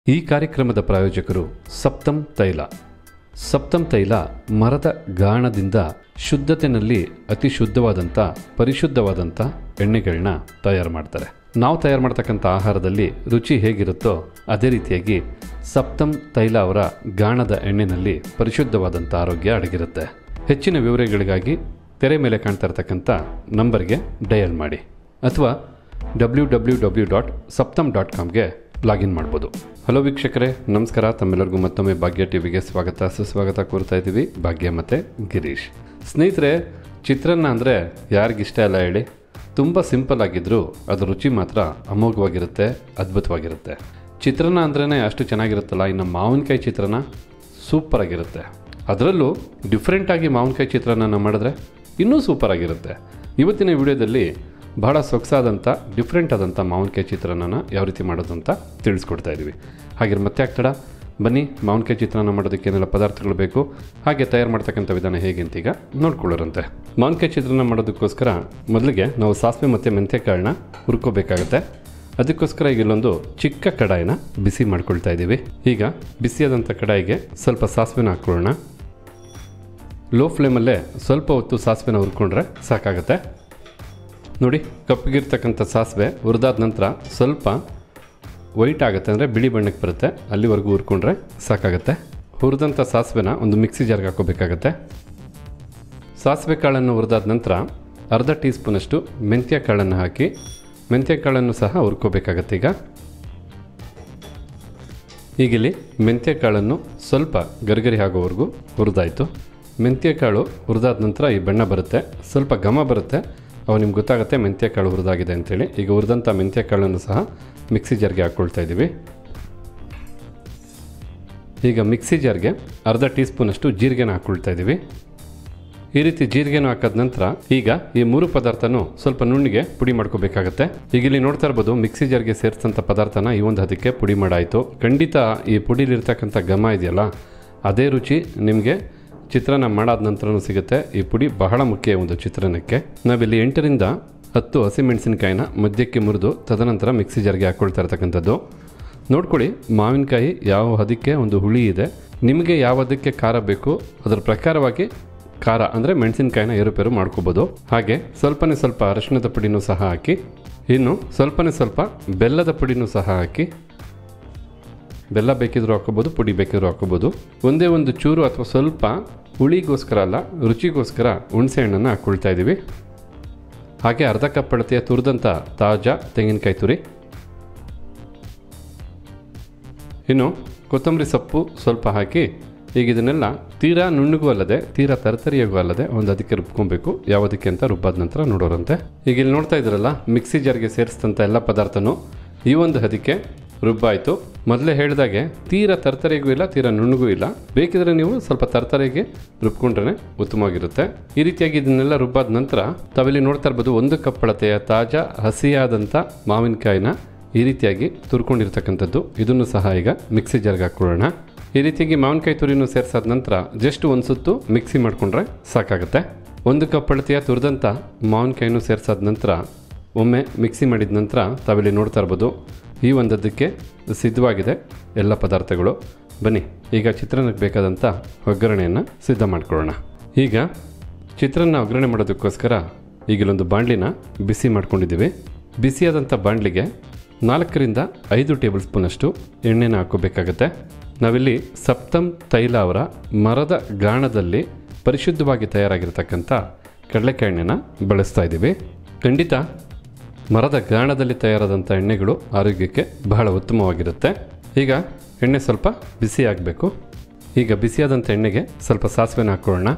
ಈ ಕಾರ್ಯಕ್ರಮದ ಪ್ರಾಯೋಜಕರು ಸಪ್ತಮ್ ತೈಲ ಸಪ್ತಮ್ ತೈಲ ಮರದ ಗಾಣದಿಂದ ಶುದ್ಧತೆಯಲ್ಲಿ ಅತಿ ಶುದ್ಧವಾದಂಥ ಪರಿಶುದ್ಧವಾದಂಥ ಎಣ್ಣೆಗಳನ್ನ ತಯಾರು ಮಾಡ್ತಾರೆ ನಾವು ತಯಾರು ಮಾಡ್ತಕ್ಕಂಥ ಆಹಾರದಲ್ಲಿ ರುಚಿ ಹೇಗಿರುತ್ತೋ ಅದೇ ರೀತಿಯಾಗಿ ಸಪ್ತಮ್ ತೈಲ ಅವರ ಗಾಣದ ಎಣ್ಣೆನಲ್ಲಿ ಪರಿಶುದ್ಧವಾದಂಥ ಆರೋಗ್ಯ ಅಡಗಿರುತ್ತೆ ಹೆಚ್ಚಿನ ವಿವರಗಳಿಗಾಗಿ ತೆರೆ ಮೇಲೆ ಕಾಣ್ತಾ ಇರತಕ್ಕಂಥ ನಂಬರ್ಗೆ ಡಯಲ್ ಮಾಡಿ ಅಥವಾ W W W dot Saptham dot ಕಾಮ್ಗೆ ಲಾಗಿನ್ ಮಾಡ್ಬೋದು ಹಲೋ ವೀಕ್ಷಕರೇ ನಮಸ್ಕಾರ ತಮ್ಮೆಲ್ಲರಿಗೂ ಮತ್ತೊಮ್ಮೆ ಭಾಗ್ಯ ಟಿವಿಗೆ ಸ್ವಾಗತ ಸುಸ್ವಾಗತ ಕೋರ್ತಾ ಇದ್ದೀವಿ ಭಾಗ್ಯ ಮತ್ತು ಗಿರೀಶ್ ಸ್ನೇಹಿತರೆ ಚಿತ್ರಾನ್ನ ಅಂದರೆ ಯಾರಿಗಿಷ್ಟ ಇಲ್ಲ ಹೇಳಿ ತುಂಬ ಸಿಂಪಲ್ ಆಗಿದ್ದರೂ ಅದ್ರ ರುಚಿ ಮಾತ್ರ ಅಮೋಘವಾಗಿರುತ್ತೆ ಅದ್ಭುತವಾಗಿರುತ್ತೆ ಚಿತ್ರಾನ್ನ ಅಂದ್ರೇ ಅಷ್ಟು ಚೆನ್ನಾಗಿರುತ್ತಲ್ಲ ಇನ್ನು ಮಾವಿನಕಾಯಿ ಚಿತ್ರಾನ್ನ ಸೂಪರ್ ಆಗಿರುತ್ತೆ ಅದರಲ್ಲೂ ಡಿಫ್ರೆಂಟಾಗಿ ಮಾವಿನಕಾಯಿ ಚಿತ್ರಾನ್ನ ಮಾಡಿದ್ರೆ ಇನ್ನೂ ಸೂಪರ್ ಆಗಿರುತ್ತೆ ಇವತ್ತಿನ ವಿಡಿಯೋದಲ್ಲಿ ಬಹಳ ಸೊಗಸಾದಂಥ ಡಿಫ್ರೆಂಟ್ ಆದಂಥ ಮಾವಿನಕಾಯಿ ಚಿತ್ರಾನ್ನ ಯಾವ ರೀತಿ ಮಾಡೋದು ಅಂತ ತಿಳಿಸ್ಕೊಡ್ತಾ ಇದ್ದೀವಿ ಹಾಗೆ ಮತ್ತೆ ಆಗ್ತಡ ಬನ್ನಿ ಮಾವಿನಕಾಯಿ ಚಿತ್ರಾನ್ನ ಮಾಡೋದಕ್ಕೆ ಏನೆಲ್ಲ ಪದಾರ್ಥಗಳು ಬೇಕು ಹಾಗೆ ತಯಾರು ಮಾಡ್ತಕ್ಕಂಥ ವಿಧಾನ ಹೇಗೆ ಅಂತ ಈಗ ನೋಡ್ಕೊಳ್ಳೋರಂತೆ ಮಾವಿನಕಾಯಿ ಚಿತ್ರಾನ್ನ ಮಾಡೋದಕ್ಕೋಸ್ಕರ ಮೊದಲಿಗೆ ನಾವು ಸಾಸಿವೆ ಮತ್ತು ಮೆಂತ್ಯಕಾಳನ್ನ ಹುರ್ಕೋಬೇಕಾಗತ್ತೆ ಅದಕ್ಕೋಸ್ಕರ ಈಗ ಇಲ್ಲೊಂದು ಚಿಕ್ಕ ಕಡಾಯಿನ ಬಿಸಿ ಮಾಡ್ಕೊಳ್ತಾ ಇದ್ದೀವಿ ಈಗ ಬಿಸಿಯಾದಂಥ ಕಡಾಯಿಗೆ ಸ್ವಲ್ಪ ಸಾಸಿವೆನ ಹಾಕ್ಕೊಳ್ಳೋಣ ಲೋ ಫ್ಲೇಮಲ್ಲೇ ಸ್ವಲ್ಪ ಹೊತ್ತು ಸಾಸಿವೆನ ಹುರ್ಕೊಂಡ್ರೆ ಸಾಕಾಗುತ್ತೆ ನೋಡಿ ಕಪ್ಪಗಿರ್ತಕ್ಕಂಥ ಸಾಸಿವೆ ಹುರಿದಾದ ನಂತರ ಸ್ವಲ್ಪ ವೈಟ್ ಆಗುತ್ತೆ ಅಂದರೆ ಬಿಳಿ ಬಣ್ಣಕ್ಕೆ ಬರುತ್ತೆ ಅಲ್ಲಿವರೆಗೂ ಹುರ್ಕೊಂಡ್ರೆ ಸಾಕಾಗುತ್ತೆ ಹುರಿದಂಥ ಸಾಸಿವೆನ ಒಂದು ಮಿಕ್ಸಿ ಜಾರ್ಗೆ ಹಾಕೋಬೇಕಾಗತ್ತೆ ಸಾಸಿವೆ ಕಾಳನ್ನು ಹುರಿದಾದ ನಂತರ ಅರ್ಧ ಟೀ ಸ್ಪೂನಷ್ಟು ಮೆಂತ್ಯ ಕಾಳನ್ನು ಹಾಕಿ ಮೆಂತ್ಯ ಕಾಳನ್ನು ಸಹ ಹುರ್ಕೋಬೇಕಾಗತ್ತೆ ಈಗ ಈಗಿಲ್ಲಿ ಮೆಂತ್ಯ ಕಾಳನ್ನು ಸ್ವಲ್ಪ ಗರಿಗರಿ ಆಗೋವರೆಗೂ ಹುರಿದಾಯಿತು ಮೆಂತ್ಯ ಕಾಳು ಹುರಿದಾದ ನಂತರ ಈ ಬಣ್ಣ ಬರುತ್ತೆ ಸ್ವಲ್ಪ ಘಮ ಬರುತ್ತೆ ಅವು ನಿಮ್ಗೆ ಗೊತ್ತಾಗುತ್ತೆ ಮೆಂತ್ಯ ಕಾಳು ಹುರಿದಾಗಿದೆ ಅಂತೇಳಿ ಈಗ ಹುರಿದಂಥ ಮೆಂತ್ಯ ಕಾಳನ್ನು ಸಹ ಮಿಕ್ಸಿ ಜಾರ್ಗೆ ಹಾಕ್ಕೊಳ್ತಾ ಇದ್ದೀವಿ ಈಗ ಮಿಕ್ಸಿ ಜಾರ್ಗೆ ಅರ್ಧ ಟೀ ಸ್ಪೂನಷ್ಟು ಜೀರಿಗೆನ ಹಾಕ್ಕೊಳ್ತಾ ಇದ್ದೀವಿ ಈ ರೀತಿ ಜೀರಿಗೆನ ಹಾಕಿದ ನಂತರ ಈಗ ಈ ಮೂರು ಪದಾರ್ಥನೂ ಸ್ವಲ್ಪ ನುಣ್ಣಿಗೆ ಪುಡಿ ಮಾಡ್ಕೋಬೇಕಾಗತ್ತೆ ಈಗ ಇಲ್ಲಿ ನೋಡ್ತಾ ಇರ್ಬೋದು ಮಿಕ್ಸಿ ಜಾರ್ಗೆ ಸೇರಿಸಿದಂಥ ಪದಾರ್ಥನ ಈ ಒಂದು ಹದಕ್ಕೆ ಪುಡಿ ಮಾಡಾಯಿತು ಖಂಡಿತ ಈ ಪುಡಿಲಿರ್ತಕ್ಕಂಥ ಘಮ ಇದೆಯಲ್ಲ ಅದೇ ರುಚಿ ನಿಮಗೆ ಚಿತ್ರಾನ್ನ ಮಾಡಾದ ನಂತರನೂ ಸಿಗುತ್ತೆ ಈ ಪುಡಿ ಬಹಳ ಮುಖ್ಯ ಒಂದು ಚಿತ್ರಾನ್ನಕ್ಕೆ ನಾವಿಲ್ಲಿ ಎಂಟರಿಂದ ಹತ್ತು ಹಸಿಮೆಣಸಿನಕಾಯಿನ ಮಧ್ಯಕ್ಕೆ ಮುರಿದು ತದನಂತರ ಮಿಕ್ಸಿ ಜಾರ್ಗೆ ಹಾಕ್ಕೊಳ್ತಾ ಇರ್ತಕ್ಕಂಥದ್ದು ನೋಡ್ಕೊಳ್ಳಿ ಮಾವಿನಕಾಯಿ ಯಾವ ಹದಕ್ಕೆ ಒಂದು ಹುಳಿ ಇದೆ ನಿಮಗೆ ಯಾವ ಹದಕ್ಕೆ ಖಾರ ಬೇಕು ಅದರ ಪ್ರಕಾರವಾಗಿ ಖಾರ ಅಂದರೆ ಮೆಣಸಿನಕಾಯಿನ ಏರುಪೇರು ಮಾಡ್ಕೋಬೋದು ಹಾಗೆ ಸ್ವಲ್ಪನೇ ಸ್ವಲ್ಪ ಅರಶಿಣದ ಪುಡಿನೂ ಸಹ ಹಾಕಿ ಇನ್ನು ಸ್ವಲ್ಪನೇ ಸ್ವಲ್ಪ ಬೆಲ್ಲದ ಪುಡಿನೂ ಸಹ ಹಾಕಿ ಬೆಲ್ಲ ಬೇಕಿದ್ರೂ ಹಾಕೋಬೋದು ಪುಡಿ ಬೇಕಿದ್ರೂ ಹಾಕೋಬೋದು ಒಂದೇ ಒಂದು ಚೂರು ಅಥವಾ ಸ್ವಲ್ಪ ಹುಳಿಗೋಸ್ಕರ ಅಲ್ಲ ರುಚಿಗೋಸ್ಕರ ಹುಣಸೆ ಹಣ್ಣನ್ನು ಹಾಕ್ಕೊಳ್ತಾ ಇದ್ದೀವಿ ಹಾಗೆ ಅರ್ಧ ಕಪ್ ಅಳತೆಯ ತುರಿದಂಥ ತಾಜಾ ತೆಂಗಿನಕಾಯಿ ತುರಿ ಇನ್ನು ಕೊತ್ತಂಬರಿ ಸೊಪ್ಪು ಸ್ವಲ್ಪ ಹಾಕಿ ಈಗ ಇದನ್ನೆಲ್ಲ ತೀರಾ ನುಣ್ಣಗೂ ಅಲ್ಲದೆ ತೀರಾ ತರತರಿಯಾಗೂ ಅಲ್ಲದೆ ಒಂದು ಅದಕ್ಕೆ ರುಬ್ಕೊಬೇಕು ಯಾವುದಕ್ಕೆ ಅಂತ ರುಬ್ಬಾದ ನಂತರ ನೋಡೋರಂತೆ ಈಗ ಇಲ್ಲಿ ನೋಡ್ತಾ ಇದ್ರಲ್ಲ ಮಿಕ್ಸಿ ಜಾರ್ಗೆ ಸೇರಿಸಿದಂಥ ಎಲ್ಲ ಪದಾರ್ಥನೂ ಈ ಒಂದು ಹದಕ್ಕೆ ರುಬ್ಬಾಯಿತು ಮೊದಲೇ ಹೇಳಿದಾಗೆ ತೀರಾ ತರ್ತರಿಗೂ ಇಲ್ಲ ತೀರಾ ನುಣ್ಣಗೂ ಇಲ್ಲ ಬೇಕಿದ್ರೆ ನೀವು ಸ್ವಲ್ಪ ತರ್ತರಿಗೆ ರುಬ್ಕೊಂಡ್ರೆ ಉತ್ತಮವಾಗಿರುತ್ತೆ ಈ ರೀತಿಯಾಗಿ ಇದನ್ನೆಲ್ಲ ರುಬ್ಬಾದ ನಂತರ ತಾವಿಲ್ಲಿ ನೋಡ್ತಾ ಇರ್ಬೋದು ಒಂದು ಕಪ್ ಅಳತೆಯ ತಾಜಾ ಹಸಿಯಾದಂಥ ಮಾವಿನಕಾಯಿನ ಈ ರೀತಿಯಾಗಿ ತುರ್ಕೊಂಡಿರ್ತಕ್ಕಂಥದ್ದು ಇದನ್ನು ಸಹ ಈಗ ಮಿಕ್ಸಿ ಜಾರ್ಗೆ ಹಾಕ್ಕೊಳ್ಳೋಣ ಈ ರೀತಿಯಾಗಿ ಮಾವಿನಕಾಯಿ ತುರಿನೂ ಸೇರಿಸಾದ ನಂತರ ಜಸ್ಟ್ ಒಂದು ಸುತ್ತು ಮಿಕ್ಸಿ ಮಾಡಿಕೊಂಡ್ರೆ ಸಾಕಾಗುತ್ತೆ ಒಂದು ಕಪ್ ಅಳತೆಯ ತುರಿದಂಥ ಮಾವಿನಕಾಯಿನೂ ಸೇರಿಸಾದ ನಂತರ ಒಮ್ಮೆ ಮಿಕ್ಸಿ ಮಾಡಿದ ನಂತರ ತಾವಿಲ್ಲಿ ನೋಡ್ತಾ ಇರ್ಬೋದು ಈ ಒಂದದ್ದಕ್ಕೆ ಸಿದ್ಧವಾಗಿದೆ ಎಲ್ಲ ಪದಾರ್ಥಗಳು ಬನ್ನಿ ಈಗ ಚಿತ್ರಾನ್ನಕ್ಕೆ ಬೇಕಾದಂಥ ಒಗ್ಗರಣೆಯನ್ನು ಸಿದ್ಧ ಮಾಡ್ಕೊಳ್ಳೋಣ ಈಗ ಚಿತ್ರಾನ್ನ ಒಗ್ಗರಣೆ ಮಾಡೋದಕ್ಕೋಸ್ಕರ ಈಗಿಲ್ಲೊಂದು ಬಾಣಲಿನ ಬಿಸಿ ಮಾಡ್ಕೊಂಡಿದ್ದೀವಿ ಬಿಸಿಯಾದಂಥ ಬಾಣಲಿಗೆ ನಾಲ್ಕರಿಂದ ಐದು ಟೇಬಲ್ ಸ್ಪೂನಷ್ಟು ಎಣ್ಣೆನ ಹಾಕೋಬೇಕಾಗತ್ತೆ ನಾವಿಲ್ಲಿ ಸಪ್ತಮ್ ತೈಲ ಅವರ ಮರದ ಗಾಣದಲ್ಲಿ ಪರಿಶುದ್ಧವಾಗಿ ತಯಾರಾಗಿರ್ತಕ್ಕಂಥ ಕಡಲೆಕಾಯಿ ಎಣ್ಣೆನ ಬಳಸ್ತಾ ಇದ್ದೀವಿ ಖಂಡಿತ ಮರದ ಗಾಣದಲ್ಲಿ ತಯಾರಾದಂಥ ಎಣ್ಣೆಗಳು ಆರೋಗ್ಯಕ್ಕೆ ಬಹಳ ಉತ್ತಮವಾಗಿರುತ್ತೆ ಈಗ ಎಣ್ಣೆ ಸ್ವಲ್ಪ ಬಿಸಿ ಆಗಬೇಕು ಈಗ ಬಿಸಿಯಾದಂಥ ಎಣ್ಣೆಗೆ ಸ್ವಲ್ಪ ಸಾಸಿವೆನ ಹಾಕ್ಕೊಳ್ಳೋಣ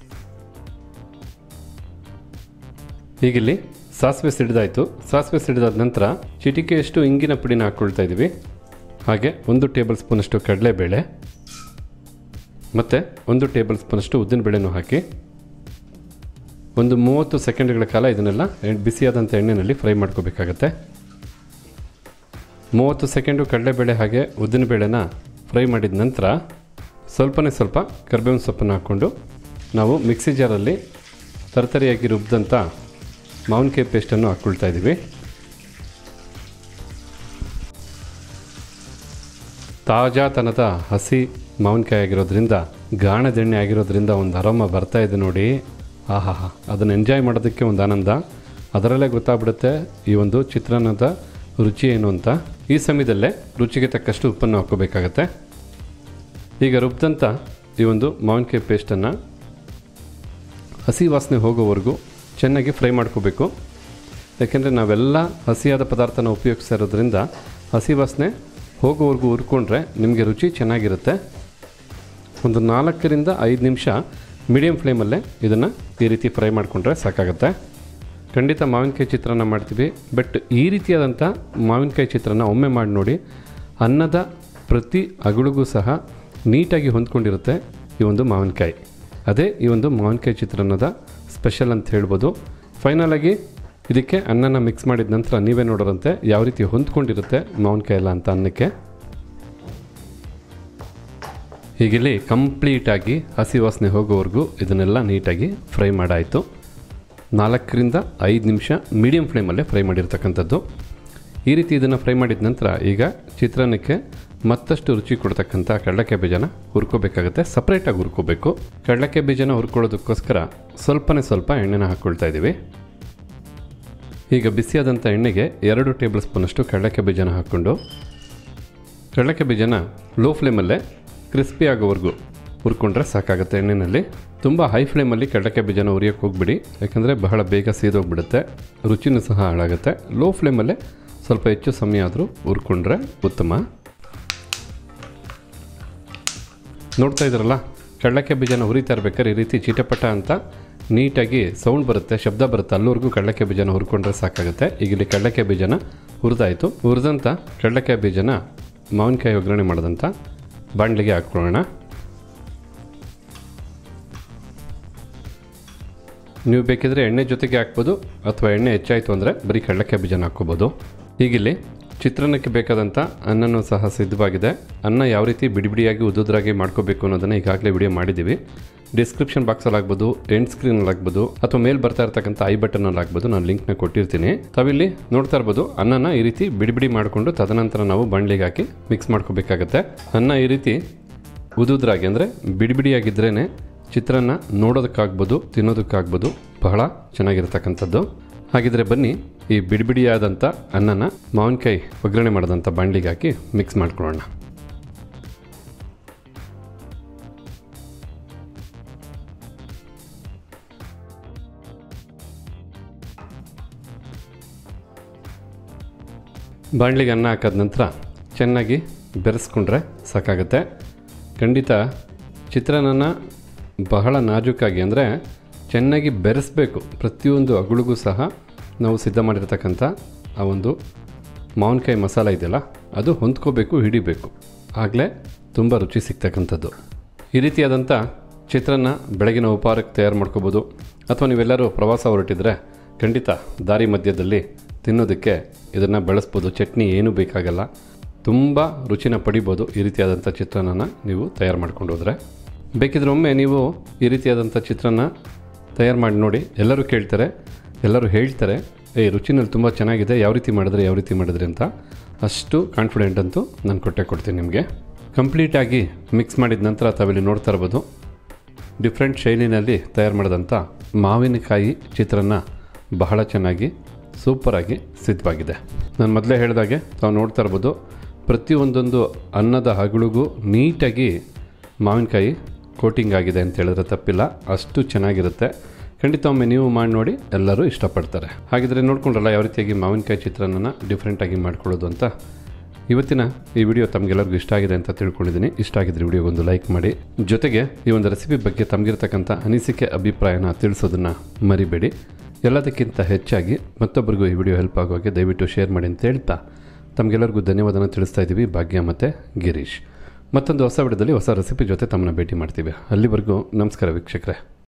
ಈಗಿಲ್ಲಿ ಸಾಸಿವೆ ಸಿಡಿದಾಯಿತು ಸಾಸಿವೆ ಸಿಡಿದಾದ ನಂತರ ಚಿಟಿಕೆಯಷ್ಟು ಇಂಗಿನ ಪುಡಿನ ಹಾಕ್ಕೊಳ್ತಾ ಇದ್ದೀವಿ ಹಾಗೆ ಒಂದು ಟೇಬಲ್ ಸ್ಪೂನಷ್ಟು ಕಡಲೆಬೇಳೆ ಮತ್ತು ಒಂದು ಟೇಬಲ್ ಸ್ಪೂನಷ್ಟು ಉದ್ದಿನಬೇಳೆನೂ ಹಾಕಿ ಒಂದು ಮೂವತ್ತು ಸೆಕೆಂಡ್ಗಳ ಕಾಲ ಇದನ್ನೆಲ್ಲ ಬಿಸಿಯಾದಂಥ ಎಣ್ಣೆಯಲ್ಲಿ ಫ್ರೈ ಮಾಡ್ಕೋಬೇಕಾಗತ್ತೆ ಮೂವತ್ತು ಸೆಕೆಂಡು ಕಡಲೆಬೇಳೆ ಹಾಗೆ ಉದ್ದಿನಬೇಳೆನ ಫ್ರೈ ಮಾಡಿದ ನಂತರ ಸ್ವಲ್ಪನೇ ಸ್ವಲ್ಪ ಕರ್ಬೇವಿನ ಸೊಪ್ಪನ್ನು ಹಾಕ್ಕೊಂಡು ನಾವು ಮಿಕ್ಸಿ ಜಾರಲ್ಲಿ ತರತರಿಯಾಗಿ ರುಬ್ಬಿದಂಥ ಮಾವಿನಕಾಯಿ ಪೇಸ್ಟನ್ನು ಹಾಕ್ಕೊಳ್ತಾ ಇದ್ದೀವಿ ತಾಜಾತನದ ಹಸಿ ಮಾವಿನಕಾಯಿ ಆಗಿರೋದ್ರಿಂದ ಗಾಣದೆಣ್ಣೆ ಆಗಿರೋದ್ರಿಂದ ಒಂದು ಅರೋಮ ಬರ್ತಾ ಇದೆ ನೋಡಿ ಆಹಾ ಅದನ್ನು ಎಂಜಾಯ್ ಮಾಡೋದಕ್ಕೆ ಒಂದು ಆನಂದ ಅದರಲ್ಲೇ ಗೊತ್ತಾಗ್ಬಿಡುತ್ತೆ ಈ ಒಂದು ಚಿತ್ರಾನ್ನದ ರುಚಿ ಏನು ಅಂತ ಈ ಸಮಯದಲ್ಲೇ ರುಚಿಗೆ ತಕ್ಕಷ್ಟು ಉಪ್ಪನ್ನು ಹಾಕ್ಕೋಬೇಕಾಗತ್ತೆ ಈಗ ರುಬ್ದಂಥ ಈ ಒಂದು ಮಾವಿನಕಾಯಿ ಪೇಸ್ಟನ್ನು ಹಸಿ ವಾಸನೆ ಹೋಗೋವರೆಗೂ ಚೆನ್ನಾಗಿ ಫ್ರೈ ಮಾಡ್ಕೋಬೇಕು ಯಾಕೆಂದರೆ ನಾವೆಲ್ಲ ಹಸಿಯಾದ ಪದಾರ್ಥನ ಉಪಯೋಗಿಸ್ತಾ ಇರೋದ್ರಿಂದ ಹಸಿ ವಾಸನೆ ಹೋಗೋವರೆಗೂ ಹುರ್ಕೊಂಡ್ರೆ ನಿಮಗೆ ರುಚಿ ಚೆನ್ನಾಗಿರುತ್ತೆ ಒಂದು ನಾಲ್ಕರಿಂದ ಐದು ನಿಮಿಷ ಮೀಡಿಯಮ್ ಫ್ಲೇಮಲ್ಲೇ ಇದನ್ನು ಈ ರೀತಿ ಫ್ರೈ ಮಾಡಿಕೊಂಡ್ರೆ ಸಾಕಾಗುತ್ತೆ ಖಂಡಿತ ಮಾವಿನಕಾಯಿ ಚಿತ್ರಾನ್ನ ಮಾಡ್ತೀವಿ ಬಟ್ ಈ ರೀತಿಯಾದಂಥ ಮಾವಿನಕಾಯಿ ಚಿತ್ರಾನ್ನ ಒಮ್ಮೆ ಮಾಡಿ ನೋಡಿ ಅನ್ನದ ಪ್ರತಿ ಅಗುಳಿಗೂ ಸಹ ನೀಟಾಗಿ ಹೊಂದ್ಕೊಂಡಿರುತ್ತೆ ಈ ಒಂದು ಮಾವಿನಕಾಯಿ ಅದೇ ಈ ಒಂದು ಮಾವಿನಕಾಯಿ ಚಿತ್ರಾನ್ನದ ಸ್ಪೆಷಲ್ ಅಂತ ಹೇಳ್ಬೋದು ಫೈನಲಾಗಿ ಇದಕ್ಕೆ ಅನ್ನನ ಮಿಕ್ಸ್ ಮಾಡಿದ ನಂತರ ನೀವೇ ನೋಡೋರಂತೆ ಯಾವ ರೀತಿ ಹೊಂದ್ಕೊಂಡಿರುತ್ತೆ ಮಾವಿನಕಾಯಿ ಎಲ್ಲ ಅಂತ ಅನ್ನಕ್ಕೆ ಹೀಗಿಲ್ಲಿ ಕಂಪ್ಲೀಟಾಗಿ ಹಸಿ ವಾಸನೆ ಹೋಗೋವರೆಗೂ ಇದನ್ನೆಲ್ಲ ನೀಟಾಗಿ ಫ್ರೈ ಮಾಡಾಯಿತು ನಾಲ್ಕರಿಂದ ಐದು ನಿಮಿಷ ಮೀಡಿಯಮ್ ಫ್ಲೇಮಲ್ಲೇ ಫ್ರೈ ಮಾಡಿರ್ತಕ್ಕಂಥದ್ದು ಈ ರೀತಿ ಇದನ್ನು ಫ್ರೈ ಮಾಡಿದ ನಂತರ ಈಗ ಚಿತ್ರಾನ್ನಕ್ಕೆ ಮತ್ತಷ್ಟು ರುಚಿ ಕೊಡ್ತಕ್ಕಂಥ ಕಡಲೆಕಾಯಿ ಬೀಜನ ಹುರ್ಕೋಬೇಕಾಗತ್ತೆ ಸಪ್ರೇಟಾಗಿ ಹುರ್ಕೋಬೇಕು ಕಡಲೆಕಾಯಿ ಬೀಜನ ಹುರ್ಕೊಳ್ಳೋದಕ್ಕೋಸ್ಕರ ಸ್ವಲ್ಪನೇ ಸ್ವಲ್ಪ ಎಣ್ಣೆನ ಹಾಕ್ಕೊಳ್ತಾ ಇದ್ದೀವಿ ಈಗ ಬಿಸಿಯಾದಂಥ ಎಣ್ಣೆಗೆ ಎರಡು ಟೇಬಲ್ ಸ್ಪೂನಷ್ಟು ಕಡಲೆಕಾಯಿ ಬೀಜನ ಹಾಕ್ಕೊಂಡು ಕಡಲೆಕಾಯಿ ಬೀಜನ ಲೋ ಫ್ಲೇಮಲ್ಲೇ ಕ್ರಿಸ್ಪಿ ಆಗೋವರೆಗೂ ಹುರ್ಕೊಂಡ್ರೆ ಸಾಕಾಗುತ್ತೆ ಎಣ್ಣೆಯಲ್ಲಿ ತುಂಬ ಹೈ ಫ್ಲೇಮಲ್ಲಿ ಕಡಲೆಕಾಯಿ ಬೀಜನ ಉರಿಯೋಕ್ಕೆ ಹೋಗ್ಬಿಡಿ ಯಾಕಂದರೆ ಬಹಳ ಬೇಗ ಸೀದೋಗ್ಬಿಡುತ್ತೆ ರುಚಿನೂ ಸಹ ಹಾಳಾಗುತ್ತೆ ಲೋ ಫ್ಲೇಮಲ್ಲೇ ಸ್ವಲ್ಪ ಹೆಚ್ಚು ಸಮಯ ಆದರೂ ಹುರ್ಕೊಂಡ್ರೆ ಉತ್ತಮ ನೋಡ್ತಾ ಇದ್ರಲ್ಲ ಕಡಲೆಕಾಯಿ ಬೀಜನ ಹುರಿತಾ ಇರ್ಬೇಕಾದ್ರೆ ಈ ರೀತಿ ಚಿಟಪಟ ಅಂತ ನೀಟಾಗಿ ಸೌಂಡ್ ಬರುತ್ತೆ ಶಬ್ದ ಬರುತ್ತೆ ಅಲ್ಲಿವರೆಗೂ ಕಡಲೆಕಾಯಿ ಬೀಜನ ಹುರ್ಕೊಂಡ್ರೆ ಸಾಕಾಗುತ್ತೆ ಈಗ ಇಲ್ಲಿ ಕಡಲೆಕಾಯಿ ಬೀಜನ ಹುರಿದಾಯಿತು ಹುರಿದಂಥ ಕಡಲೆಕಾಯಿ ಬೀಜನ ಮಾವಿನಕಾಯಿ ಒಗ್ಗರಣೆ ಮಾಡಿದಂಥ ಬಾಣಲಿಗೆ ಹಾಕ್ಕೊಳ್ಳೋಣ ನೀವು ಬೇಕಿದ್ರೆ ಎಣ್ಣೆ ಜೊತೆಗೆ ಹಾಕ್ಬೋದು ಅಥವಾ ಎಣ್ಣೆ ಹೆಚ್ಚಾಯಿತು ಅಂದರೆ ಬರೀ ಕಡಲೆಕಾಯಿ ಬೀಜನ ಹಾಕ್ಕೋಬೋದು ಹೀಗಿಲ್ಲಿ ಚಿತ್ರಾನ್ನಕ್ಕೆ ಬೇಕಾದಂಥ ಅನ್ನನೂ ಸಹ ಸಿದ್ಧವಾಗಿದೆ ಅನ್ನ ಯಾವ ರೀತಿ ಬಿಡಿ ಬಿಡಿಯಾಗಿ ಉದ್ದುದ್ರಾಗಿ ಮಾಡ್ಕೋಬೇಕು ಅನ್ನೋದನ್ನು ಈಗಾಗಲೇ ವಿಡಿಯೋ ಮಾಡಿದ್ದೀವಿ ಡಿಸ್ಕ್ರಿಪ್ಷನ್ ಬಾಕ್ಸಲ್ಲಿ ಆಗ್ಬೋದು ಎಂಡ್ ಸ್ಕ್ರೀನಲ್ಲಿ ಆಗ್ಬೋದು ಅಥವಾ ಮೇಲ್ ಬರ್ತಾ ಇರ್ತಕ್ಕಂಥ ಐ ಬಟನಲ್ಲಿ ಆಗ್ಬೋದು ನಾನು ಲಿಂಕ್ನ ಕೊಟ್ಟಿರ್ತೀನಿ ತಾವಿಲ್ಲಿ ನೋಡ್ತಾ ಇರ್ಬೋದು ಅನ್ನನ ಈ ರೀತಿ ಬಿಡಿ ಬಿಡಿ ಮಾಡಿಕೊಂಡು ತದನಂತರ ನಾವು ಬಾಣಲಿಗೆ ಹಾಕಿ ಮಿಕ್ಸ್ ಮಾಡ್ಕೋಬೇಕಾಗತ್ತೆ ಅನ್ನ ಈ ರೀತಿ ಉದುದ್ರಾಗಿ ಅಂದರೆ ಬಿಡಿ ಬಿಡಿಯಾಗಿದ್ರೇ ಚಿತ್ರಾನ್ನ ನೋಡೋದಕ್ಕಾಗ್ಬೋದು ತಿನ್ನೋದಕ್ಕಾಗ್ಬೋದು ಬಹಳ ಚೆನ್ನಾಗಿರ್ತಕ್ಕಂಥದ್ದು ಹಾಗಿದ್ರೆ ಬನ್ನಿ ಈ ಬಿಡಿ ಬಿಡಿಯಾದಂಥ ಅನ್ನನ ಮಾವಿನಕಾಯಿ ಒಗ್ಗರಣೆ ಮಾಡಿದಂಥ ಬಾಣಲಿಗೆ ಹಾಕಿ ಮಿಕ್ಸ್ ಮಾಡ್ಕೊಳ್ಳೋಣ ಬಾಣಲಿಗೆ ಅನ್ನ ಹಾಕಿದ ನಂತರ ಚೆನ್ನಾಗಿ ಬೆರೆಸ್ಕೊಂಡ್ರೆ ಸಾಕಾಗುತ್ತೆ ಖಂಡಿತ ಚಿತ್ರಾನ್ನ ಬಹಳ ನಾಜೂಕಾಗಿ ಅಂದರೆ ಚೆನ್ನಾಗಿ ಬೆರೆಸಬೇಕು ಪ್ರತಿಯೊಂದು ಅಗುಳಿಗೂ ಸಹ ನಾವು ಸಿದ್ಧ ಮಾಡಿರ್ತಕ್ಕಂಥ ಆ ಒಂದು ಮಾವಿನಕಾಯಿ ಮಸಾಲ ಇದೆಯಲ್ಲ ಅದು ಹೊಂದ್ಕೋಬೇಕು ಹಿಡಿಬೇಕು ಆಗಲೇ ತುಂಬ ರುಚಿ ಸಿಗ್ತಕ್ಕಂಥದ್ದು ಈ ರೀತಿಯಾದಂಥ ಚಿತ್ರಾನ್ನ ಬೆಳಗಿನ ಉಪಹಾರಕ್ಕೆ ತಯಾರು ಮಾಡ್ಕೋಬೋದು ಅಥವಾ ನೀವೆಲ್ಲರೂ ಪ್ರವಾಸ ಹೊರಟಿದ್ರೆ ಖಂಡಿತ ದಾರಿ ಮಧ್ಯದಲ್ಲಿ ತಿನ್ನೋದಕ್ಕೆ ಇದನ್ನು ಬಳಸ್ಬೋದು ಚಟ್ನಿ ಏನೂ ಬೇಕಾಗಲ್ಲ ತುಂಬ ರುಚಿನ ಪಡಿಬೋದು ಈ ರೀತಿಯಾದಂಥ ಚಿತ್ರಾನ್ನ ನೀವು ತಯಾರು ಮಾಡ್ಕೊಂಡು ಹೋದರೆ ಬೇಕಿದ್ರೆ ಒಮ್ಮೆ ನೀವು ಈ ರೀತಿಯಾದಂಥ ಚಿತ್ರಾನ್ನ ತಯಾರು ಮಾಡಿ ನೋಡಿ ಎಲ್ಲರೂ ಕೇಳ್ತಾರೆ ಎಲ್ಲರೂ ಹೇಳ್ತಾರೆ ಏ ರುಚಿನಲ್ಲಿ ತುಂಬ ಚೆನ್ನಾಗಿದೆ ಯಾವ ರೀತಿ ಮಾಡಿದ್ರೆ ಯಾವ ರೀತಿ ಮಾಡಿದ್ರಿ ಅಂತ ಅಷ್ಟು ಕಾನ್ಫಿಡೆಂಟ್ ಅಂತೂ ನಾನು ಕೊಟ್ಟೆ ಕೊಡ್ತೀನಿ ನಿಮಗೆ ಕಂಪ್ಲೀಟಾಗಿ ಮಿಕ್ಸ್ ಮಾಡಿದ ನಂತರ ತಾವಿಲ್ಲಿ ನೋಡ್ತಾ ಇರ್ಬೋದು ಡಿಫ್ರೆಂಟ್ ಶೈಲಿನಲ್ಲಿ ತಯಾರು ಮಾಡಿದಂಥ ಮಾವಿನಕಾಯಿ ಚಿತ್ರಾನ್ನ ಬಹಳ ಚೆನ್ನಾಗಿ ಸೂಪರಾಗಿ ಸಿದ್ಧವಾಗಿದೆ ನಾನು ಮೊದಲೇ ಹೇಳಿದಾಗೆ ತಾವು ನೋಡ್ತಾ ಇರ್ಬೋದು ಪ್ರತಿಯೊಂದೊಂದು ಅನ್ನದ ಹಗಳಿಗೂ ನೀಟಾಗಿ ಮಾವಿನಕಾಯಿ ಕೋಟಿಂಗ್ ಆಗಿದೆ ಅಂತ ಹೇಳಿದ್ರೆ ತಪ್ಪಿಲ್ಲ ಅಷ್ಟು ಚೆನ್ನಾಗಿರುತ್ತೆ ಖಂಡಿತ ಒಮ್ಮೆ ನೀವು ಮಾಡಿ ನೋಡಿ ಎಲ್ಲರೂ ಇಷ್ಟಪಡ್ತಾರೆ ಹಾಗಿದ್ರೆ ನೋಡ್ಕೊಂಡ್ರಲ್ಲ ಯಾವ ರೀತಿಯಾಗಿ ಮಾವಿನಕಾಯಿ ಚಿತ್ರಾನ್ನ ಡಿಫ್ರೆಂಟಾಗಿ ಮಾಡ್ಕೊಳ್ಳೋದು ಅಂತ ಇವತ್ತಿನ ಈ ವಿಡಿಯೋ ತಮಗೆಲ್ಲರಿಗೂ ಇಷ್ಟ ಆಗಿದೆ ಅಂತ ತಿಳ್ಕೊಂಡಿದ್ದೀನಿ ಇಷ್ಟ ಆಗಿದ್ರೆ ವಿಡಿಯೋಗೊಂದು ಲೈಕ್ ಮಾಡಿ ಜೊತೆಗೆ ಈ ಒಂದು ರೆಸಿಪಿ ಬಗ್ಗೆ ತಮಗಿರ್ತಕ್ಕಂಥ ಅನಿಸಿಕೆ ಅಭಿಪ್ರಾಯನ ತಿಳಿಸೋದನ್ನು ಮರಿಬೇಡಿ ಎಲ್ಲದಕ್ಕಿಂತ ಹೆಚ್ಚಾಗಿ ಮತ್ತೊಬ್ಬರಿಗೂ ಈ ವಿಡಿಯೋ ಹೆಲ್ಪ್ ಆಗೋಗೆ ದಯವಿಟ್ಟು ಶೇರ್ ಮಾಡಿ ಅಂತ ಹೇಳ್ತಾ ತಮಗೆಲ್ಲರಿಗೂ ಧನ್ಯವಾದನ ತಿಳಿಸ್ತಾ ಇದ್ದೀವಿ ಭಾಗ್ಯ ಮತ್ತು ಗಿರೀಶ್ ಮತ್ತೊಂದು ಹೊಸ ವಿಡಿಯೋದಲ್ಲಿ ಹೊಸ ರೆಸಿಪಿ ಜೊತೆ ತಮ್ಮನ್ನ ಭೇಟಿ ಮಾಡ್ತೀವಿ ಅಲ್ಲಿವರೆಗೂ ನಮಸ್ಕಾರ ವೀಕ್ಷಕರೇ